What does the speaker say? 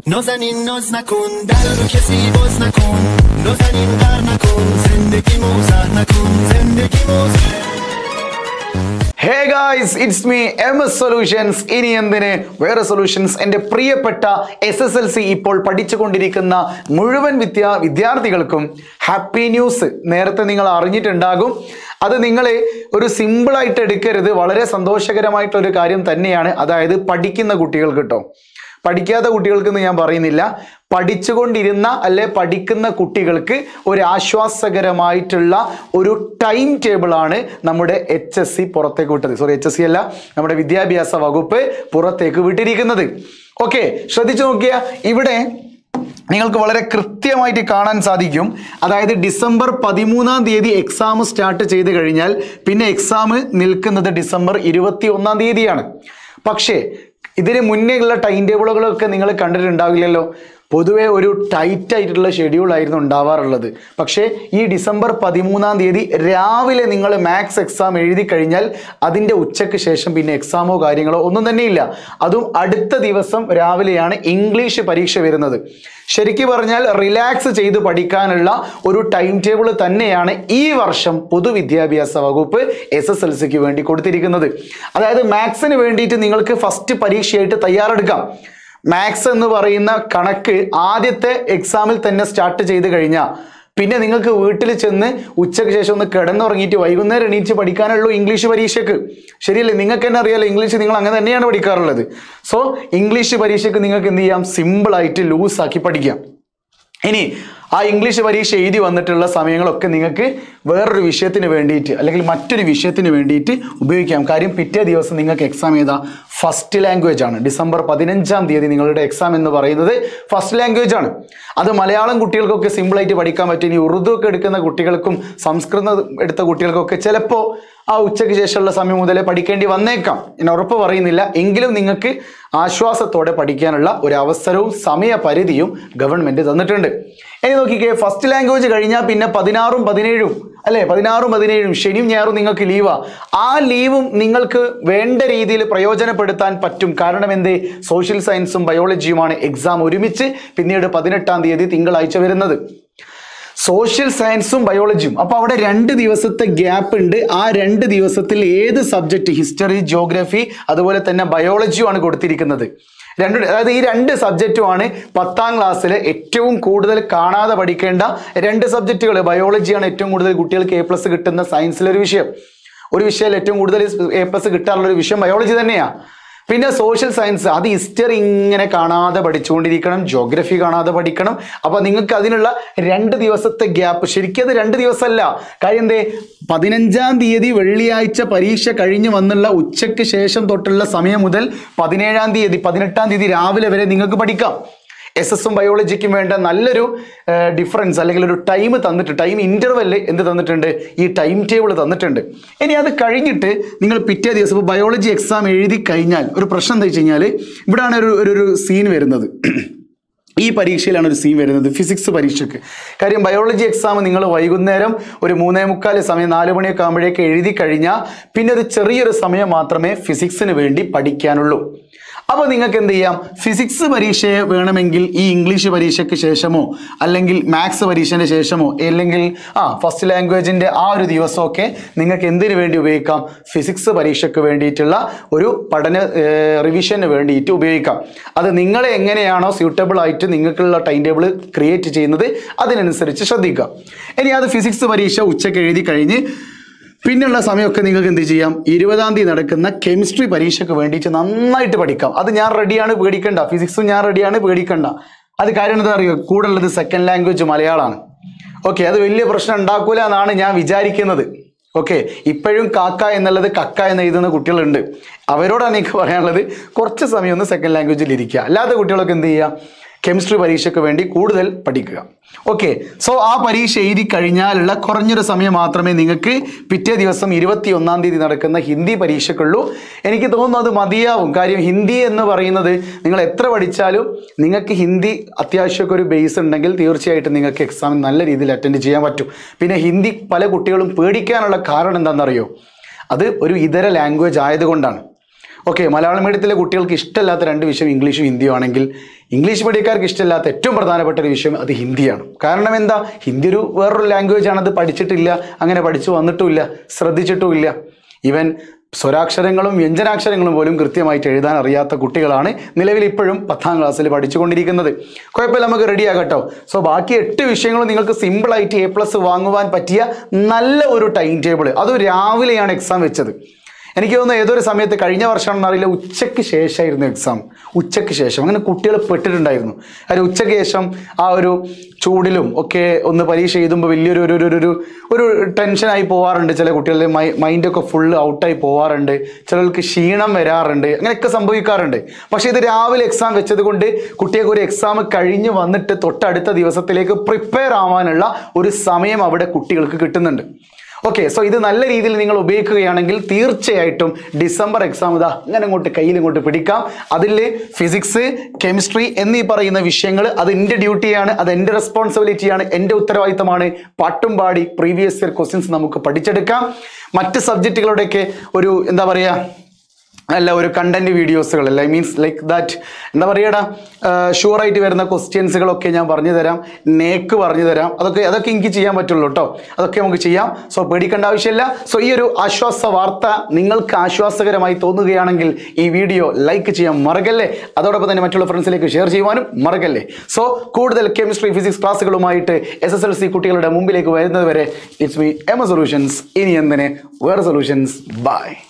نازنین ناز نکن در رو کسی باز نکن نازنین در نکن زندگی موزر نکن زندگی موزر hey guys it's me M S solutions ഇനി എന്തിന് വേറെ സൊല്യൂഷൻസ് എൻ്റെ പ്രിയപ്പെട്ട എസ് എസ് എൽ സി ഇപ്പോൾ പഠിച്ചുകൊണ്ടിരിക്കുന്ന മുഴുവൻ വിദ്യാ വിദ്യാർത്ഥികൾക്കും ഹാപ്പി ന്യൂസ് നേരത്തെ നിങ്ങൾ അറിഞ്ഞിട്ടുണ്ടാകും അത് നിങ്ങൾ ഒരു സിമ്പിളായിട്ട് എടുക്കരുത് വളരെ സന്തോഷകരമായിട്ടൊരു കാര്യം തന്നെയാണ് അതായത് പഠിക്കുന്ന കുട്ടികൾക്ക് കേട്ടോ പഠിക്കാത്ത കുട്ടികൾക്കെന്ന് ഞാൻ പറയുന്നില്ല പഠിച്ചുകൊണ്ടിരുന്ന അല്ലെ പഠിക്കുന്ന കുട്ടികൾക്ക് ഒരു ആശ്വാസകരമായിട്ടുള്ള ഒരു ടൈം ടേബിൾ ആണ് നമ്മുടെ എച്ച് എസ് സി പുറത്തേക്ക് വിട്ടത് സോറി എച്ച് എസ് സി അല്ല നമ്മുടെ വിദ്യാഭ്യാസ വകുപ്പ് പുറത്തേക്ക് വിട്ടിരിക്കുന്നത് ഓക്കെ ശ്രദ്ധിച്ചു നോക്കിയ ഇവിടെ നിങ്ങൾക്ക് വളരെ കൃത്യമായിട്ട് കാണാൻ സാധിക്കും അതായത് ഡിസംബർ പതിമൂന്നാം തീയതി എക്സാം സ്റ്റാർട്ട് ചെയ്ത് കഴിഞ്ഞാൽ പിന്നെ എക്സാം നിൽക്കുന്നത് ഡിസംബർ ഇരുപത്തി ഒന്നാം തീയതിയാണ് പക്ഷേ ഇതിന് മുന്നേ ഉള്ള ടൈം ടേബിളുകളൊക്കെ നിങ്ങൾ കണ്ടിട്ടുണ്ടാവില്ലല്ലോ പൊതുവെ ഒരു ടൈറ്റ് ആയിട്ടുള്ള ഷെഡ്യൂൾ ആയിരുന്നു ഉണ്ടാവാറുള്ളത് പക്ഷേ ഈ ഡിസംബർ പതിമൂന്നാം തീയതി രാവിലെ നിങ്ങൾ മാത്സ് എക്സാം എഴുതി കഴിഞ്ഞാൽ അതിൻ്റെ ഉച്ചയ്ക്ക് ശേഷം പിന്നെ എക്സാമോ കാര്യങ്ങളോ ഒന്നും തന്നെയില്ല അതും അടുത്ത ദിവസം രാവിലെയാണ് ഇംഗ്ലീഷ് പരീക്ഷ വരുന്നത് ശരിക്കും പറഞ്ഞാൽ റിലാക്സ് ചെയ്ത് പഠിക്കാനുള്ള ഒരു ടൈം ടേബിൾ തന്നെയാണ് ഈ വർഷം പൊതുവിദ്യാഭ്യാസ വകുപ്പ് എസ് എസ് എൽ സിക്ക് വേണ്ടി കൊടുത്തിരിക്കുന്നത് അതായത് മാത്സിന് വേണ്ടിയിട്ട് നിങ്ങൾക്ക് ഫസ്റ്റ് പരീക്ഷയായിട്ട് തയ്യാറെടുക്കാം മാത്സ് എന്ന് പറയുന്ന കണക്ക് ആദ്യത്തെ എക്സാമിൽ തന്നെ സ്റ്റാർട്ട് ചെയ്ത് കഴിഞ്ഞാൽ പിന്നെ നിങ്ങൾക്ക് വീട്ടിൽ ചെന്ന് ഉച്ചയ്ക്ക് ശേഷം ഒന്ന് കിടന്നുറങ്ങിയിട്ട് വൈകുന്നേരം എണീറ്റ് പഠിക്കാനുള്ളൂ ഇംഗ്ലീഷ് പരീക്ഷയ്ക്ക് ശരിയല്ലേ നിങ്ങൾക്ക് തന്നെ അറിയാലോ ഇംഗ്ലീഷ് നിങ്ങൾ അങ്ങനെ തന്നെയാണ് പഠിക്കാറുള്ളത് സോ ഇംഗ്ലീഷ് പരീക്ഷയ്ക്ക് നിങ്ങൾക്ക് എന്ത് ചെയ്യാം സിമ്പിളായിട്ട് ലൂസാക്കി പഠിക്കാം ഇനി ആ ഇംഗ്ലീഷ് പരീക്ഷ എഴുതി വന്നിട്ടുള്ള സമയങ്ങളൊക്കെ നിങ്ങൾക്ക് വേറൊരു വിഷയത്തിന് വേണ്ടിയിട്ട് അല്ലെങ്കിൽ മറ്റൊരു വിഷയത്തിന് വേണ്ടിയിട്ട് ഉപയോഗിക്കാം കാര്യം പിറ്റേ ദിവസം നിങ്ങൾക്ക് എക്സാം ഏതാ ഫസ്റ്റ് ലാംഗ്വേജ് ആണ് ഡിസംബർ പതിനഞ്ചാം തീയതി നിങ്ങളുടെ എക്സാം എന്ന് പറയുന്നത് ഫസ്റ്റ് ലാംഗ്വേജ് ആണ് അത് മലയാളം കുട്ടികൾക്കൊക്കെ സിമ്പിളായിട്ട് പഠിക്കാൻ പറ്റും ഇനി ഉറുദു ഒക്കെ എടുക്കുന്ന കുട്ടികൾക്കും സംസ്കൃതം എടുത്ത കുട്ടികൾക്കൊക്കെ ചിലപ്പോൾ ആ ഉച്ചയ്ക്ക് ശേഷമുള്ള സമയം മുതലേ പഠിക്കേണ്ടി വന്നേക്കാം ഞാൻ ഉറപ്പ് പറയുന്നില്ല എങ്കിലും നിങ്ങൾക്ക് ആശ്വാസത്തോടെ പഠിക്കാനുള്ള ഒരു അവസരവും സമയപരിധിയും ഗവൺമെന്റ് തന്നിട്ടുണ്ട് ഇനി നോക്കിക്കേ ഫസ്റ്റ് ലാംഗ്വേജ് കഴിഞ്ഞാൽ പിന്നെ പതിനാറും പതിനേഴും അല്ലേ പതിനാറും പതിനേഴും ശനിയും ഞായറും നിങ്ങൾക്ക് ലീവാ ആ ലീവും നിങ്ങൾക്ക് വേണ്ട രീതിയിൽ പ്രയോജനപ്പെടുത്താൻ പറ്റും കാരണം എന്തേ സോഷ്യൽ സയൻസും ബയോളജിയുമാണ് എക്സാം ഒരുമിച്ച് പിന്നീട് പതിനെട്ടാം തീയതി തിങ്കളാഴ്ച വരുന്നത് സോഷ്യൽ സയൻസും ബയോളജിയും അപ്പോൾ അവിടെ രണ്ട് ദിവസത്തെ ഗ്യാപ്പ് ഉണ്ട് ആ രണ്ട് ദിവസത്തിൽ ഏത് സബ്ജക്റ്റ് ഹിസ്റ്ററി ജോഗ്രഫി അതുപോലെ തന്നെ ബയോളജിയുമാണ് കൊടുത്തിരിക്കുന്നത് രണ്ട് അതായത് ഈ രണ്ട് സബ്ജക്റ്റുമാണ് പത്താം ക്ലാസ്സിൽ ഏറ്റവും കൂടുതൽ കാണാതെ പഠിക്കേണ്ട രണ്ട് സബ്ജക്റ്റുകൾ ബയോളജിയാണ് ഏറ്റവും കൂടുതൽ കുട്ടികൾക്ക് എ പ്ലസ് കിട്ടുന്ന സയൻസിലൊരു വിഷയം ഒരു വിഷയത്തിൽ ഏറ്റവും കൂടുതൽ എ പ്ലസ് കിട്ടാറുള്ള ഒരു വിഷയം ബയോളജി തന്നെയാണ് പിന്നെ സോഷ്യൽ സയൻസ് അത് ഹിസ്റ്ററി ഇങ്ങനെ കാണാതെ പഠിച്ചുകൊണ്ടിരിക്കണം ജോഗ്രഫി കാണാതെ പഠിക്കണം അപ്പോൾ നിങ്ങൾക്ക് അതിനുള്ള രണ്ട് ദിവസത്തെ ഗ്യാപ്പ് ശരിക്കും അത് രണ്ട് ദിവസമല്ല കാര്യം എന്തേ പതിനഞ്ചാം തീയതി വെള്ളിയാഴ്ച പരീക്ഷ കഴിഞ്ഞ് വന്നുള്ള ഉച്ചയ്ക്ക് ശേഷം തൊട്ടുള്ള സമയം മുതൽ പതിനേഴാം തീയതി പതിനെട്ടാം തീയതി രാവിലെ വരെ നിങ്ങൾക്ക് പഠിക്കാം എസ് എസും ബയോളജിക്കും വേണ്ട നല്ലൊരു ഡിഫറൻസ് അല്ലെങ്കിൽ ഒരു ടൈം തന്നിട്ട് ടൈം ഇൻ്റർവെല് എന്ത് തന്നിട്ടുണ്ട് ഈ ടൈം ടേബിൾ തന്നിട്ടുണ്ട് ഇനി അത് കഴിഞ്ഞിട്ട് നിങ്ങൾ പിറ്റേ ദിവസം ഇപ്പോൾ ബയോളജി എക്സാം എഴുതി കഴിഞ്ഞാൽ ഒരു പ്രശ്നം എന്താ വെച്ച് കഴിഞ്ഞാൽ ഇവിടെയാണ് ഒരു ഒരു ഒരു സീൻ വരുന്നത് ഈ പരീക്ഷയിലാണ് ഒരു സീൻ വരുന്നത് ഫിസിക്സ് പരീക്ഷയ്ക്ക് കാര്യം ബയോളജി എക്സാം നിങ്ങൾ വൈകുന്നേരം ഒരു മൂന്നേ മുക്കാൽ സമയം നാല് മണിയൊക്കെ ആകുമ്പോഴേക്ക് എഴുതി കഴിഞ്ഞാൽ പിന്നെ ഒരു ചെറിയൊരു സമയം മാത്രമേ ഫിസിക്സിന് വേണ്ടി പഠിക്കാനുള്ളൂ അപ്പോൾ നിങ്ങൾക്ക് എന്ത് ചെയ്യാം ഫിസിക്സ് പരീക്ഷയെ വേണമെങ്കിൽ ഈ ഇംഗ്ലീഷ് പരീക്ഷയ്ക്ക് ശേഷമോ അല്ലെങ്കിൽ മാത്സ് പരീക്ഷൻ്റെ ശേഷമോ അല്ലെങ്കിൽ ആ ഫസ്റ്റ് ലാംഗ്വേജിൻ്റെ ആ ഒരു ദിവസമൊക്കെ നിങ്ങൾക്ക് എന്തിനു വേണ്ടി ഉപയോഗിക്കാം ഫിസിക്സ് പരീക്ഷയ്ക്ക് വേണ്ടിയിട്ടുള്ള ഒരു പഠന റിവിഷന് വേണ്ടിയിട്ട് ഉപയോഗിക്കാം അത് നിങ്ങളെ എങ്ങനെയാണോ സ്യൂട്ടബിൾ ആയിട്ട് നിങ്ങൾക്കുള്ള ടൈം ടേബിൾ ക്രിയേറ്റ് ചെയ്യുന്നത് അതിനനുസരിച്ച് ശ്രദ്ധിക്കുക ഇനി അത് ഫിസിക്സ് പരീക്ഷ ഉച്ചയ്ക്ക് എഴുതി കഴിഞ്ഞ് പിന്നെയുള്ള സമയമൊക്കെ നിങ്ങൾക്ക് എന്ത് ചെയ്യാം ഇരുപതാം തീയതി നടക്കുന്ന കെമിസ്ട്രി പരീക്ഷയ്ക്ക് വേണ്ടിയിട്ട് നന്നായിട്ട് പഠിക്കാം അത് ഞാൻ റെഡിയാണ് പേടിക്കണ്ട ഫിസിക്സും ഞാൻ റെഡിയാണ് പേടിക്കണ്ട അത് കാര്യം എന്താ അറിയോ കൂടെ ഉള്ളത് സെക്കൻഡ് ലാംഗ്വേജ് മലയാളമാണ് ഓക്കെ അത് വലിയ പ്രശ്നം ഉണ്ടാക്കൂല എന്നാണ് ഞാൻ വിചാരിക്കുന്നത് ഓക്കെ ഇപ്പോഴും കാക്ക എന്നുള്ളത് കക്ക എന്ന് എഴുതുന്ന കുട്ടികളുണ്ട് അവരോടാണ് എനിക്ക് പറയാനുള്ളത് കുറച്ച് സമയം ഒന്ന് സെക്കൻഡ് ലാംഗ്വേജിൽ ഇരിക്കുക അല്ലാത്ത കുട്ടികളൊക്കെ എന്ത് ചെയ്യുക കെമിസ്ട്രി പരീക്ഷയ്ക്ക് വേണ്ടി കൂടുതൽ പഠിക്കുക ഓക്കെ സോ ആ പരീക്ഷ എഴുതി കഴിഞ്ഞാലുള്ള കുറഞ്ഞൊരു സമയം മാത്രമേ നിങ്ങൾക്ക് പിറ്റേ ദിവസം ഇരുപത്തി ഒന്നാം തീയതി നടക്കുന്ന ഹിന്ദി പരീക്ഷയ്ക്കുള്ളൂ എനിക്ക് തോന്നുന്നു അത് മതിയാവും കാര്യം ഹിന്ദി എന്ന് പറയുന്നത് നിങ്ങൾ എത്ര പഠിച്ചാലും നിങ്ങൾക്ക് ഹിന്ദി അത്യാവശ്യമൊക്കെ ഒരു ബേസ് ഉണ്ടെങ്കിൽ തീർച്ചയായിട്ടും നിങ്ങൾക്ക് എക്സാം നല്ല രീതിയിൽ അറ്റൻഡ് ചെയ്യാൻ പറ്റും പിന്നെ ഹിന്ദി പല കുട്ടികളും പേടിക്കാനുള്ള കാരണം എന്താണെന്നറിയോ അത് ഒരു ഇതര ലാംഗ്വേജ് ആയതുകൊണ്ടാണ് ഓക്കെ മലയാളം മീഡിയത്തിലെ കുട്ടികൾക്ക് ഇഷ്ടമില്ലാത്ത രണ്ട് വിഷയം ഇംഗ്ലീഷും ഹിന്ദിയും ആണെങ്കിൽ ഇംഗ്ലീഷ് മീഡിയക്കാർക്ക് ഇഷ്ടമില്ലാത്ത ഏറ്റവും പ്രധാനപ്പെട്ട ഒരു വിഷയം അത് ഹിന്ദിയാണ് കാരണം എന്താ ഹിന്ദി ഒരു വേറൊരു ലാംഗ്വേജ് ആണ് അത് പഠിച്ചിട്ടില്ല അങ്ങനെ പഠിച്ചു വന്നിട്ടുമില്ല ശ്രദ്ധിച്ചിട്ടുമില്ല ഈവൻ സ്വരാക്ഷരങ്ങളും വ്യഞ്ജനാക്ഷരങ്ങളും പോലും കൃത്യമായിട്ട് എഴുതാൻ അറിയാത്ത കുട്ടികളാണ് നിലവിൽ ഇപ്പോഴും പത്താം ക്ലാസ്സിൽ പഠിച്ചുകൊണ്ടിരിക്കുന്നത് കുഴപ്പമില്ല നമുക്ക് റെഡി ആകട്ടോ സോ ബാക്കി എട്ട് വിഷയങ്ങളും നിങ്ങൾക്ക് സിമ്പിളായിട്ട് എ പ്ലസ് വാങ്ങുവാൻ പറ്റിയ നല്ല ഒരു ടൈം ടേബിൾ അതും രാവിലെയാണ് എക്സാം വെച്ചത് എനിക്ക് തോന്നുന്നു ഏതൊരു സമയത്ത് കഴിഞ്ഞ വർഷമാണെന്ന് അറിയില്ല ഉച്ചയ്ക്ക് ശേഷമായിരുന്നു എക്സാം ഉച്ചയ്ക്ക് ശേഷം അങ്ങനെ കുട്ടികൾ പെട്ടിട്ടുണ്ടായിരുന്നു കാര്യം ഉച്ചയ്ക്ക് ശേഷം ആ ഒരു ചൂടിലും ഒക്കെ ഒന്ന് പരീക്ഷ എഴുതുമ്പോൾ വലിയൊരു ഒരു ഒരു ഒരു ഒരു ടെൻഷനായി പോവാറുണ്ട് ചില കുട്ടികളുടെ മൈ മൈൻഡൊക്കെ ഫുള്ള് ഔട്ടായി പോവാറുണ്ട് ചിലർക്ക് ക്ഷീണം വരാറുണ്ട് അങ്ങനെയൊക്കെ സംഭവിക്കാറുണ്ട് പക്ഷേ ഇത് രാവിലെ എക്സാം വെച്ചത് കൊണ്ട് കുട്ടികൾക്ക് ഒരു എക്സാം കഴിഞ്ഞ് വന്നിട്ട് തൊട്ടടുത്ത ദിവസത്തിലേക്ക് പ്രിപ്പയർ ആവാനുള്ള ഒരു സമയം അവിടെ കുട്ടികൾക്ക് കിട്ടുന്നുണ്ട് ഓക്കെ സോ ഇത് നല്ല രീതിയിൽ നിങ്ങൾ ഉപയോഗിക്കുകയാണെങ്കിൽ തീർച്ചയായിട്ടും ഡിസംബർ എക്സാം ഇതാ അങ്ങനെ അങ്ങോട്ട് കയ്യിൽ ഇങ്ങോട്ട് പിടിക്കാം അതിൽ ഫിസിക്സ് കെമിസ്ട്രി എന്നീ പറയുന്ന വിഷയങ്ങൾ അത് എൻ്റെ ഡ്യൂട്ടിയാണ് അത് എൻ്റെ റെസ്പോൺസിബിലിറ്റിയാണ് എൻ്റെ ഉത്തരവാദിത്തമാണ് പാട്ടും പാടി പ്രീവിയസ് ഇയർ ക്വസ്റ്റ്യൻസ് നമുക്ക് പഠിച്ചെടുക്കാം മറ്റ് സബ്ജക്റ്റുകളുടെയൊക്കെ ഒരു എന്താ പറയുക അല്ല ഒരു കണ്ടന്റ് വീഡിയോസുകളല്ല ഐ മീൻസ് ലൈക്ക് ദാറ്റ് എന്താ പറയുകടാ ഷുവറായിട്ട് വരുന്ന ക്വസ്റ്റ്യൻസുകളൊക്കെ ഞാൻ പറഞ്ഞു തരാം നേക്ക് പറഞ്ഞു തരാം അതൊക്കെ അതൊക്കെ എനിക്ക് ചെയ്യാൻ പറ്റുള്ളൂ കേട്ടോ അതൊക്കെ നമുക്ക് ചെയ്യാം സോ പേടിക്കേണ്ട ആവശ്യമില്ല സോ ഈ ഒരു ആശ്വാസ വാർത്ത നിങ്ങൾക്ക് ആശ്വാസകരമായി തോന്നുകയാണെങ്കിൽ ഈ വീഡിയോ ലൈക്ക് ചെയ്യാൻ മറക്കല്ലേ അതോടൊപ്പം തന്നെ മറ്റുള്ള ഫ്രണ്ട്സിലേക്ക് ഷെയർ ചെയ്യുവാനും മറക്കല്ലേ സോ കൂടുതൽ കെമിസ്ട്രി ഫിസിക്സ് ക്ലാസ്സുകളുമായിട്ട് എസ് എസ് എൽ സി കുട്ടികളുടെ മുമ്പിലേക്ക് വരുന്നത് വരെ ഇറ്റ്സ് മീ എം സൊല്യൂഷൻസ് ഇനി എന്തിന് വേറെ സൊല്യൂഷൻസ് ബൈ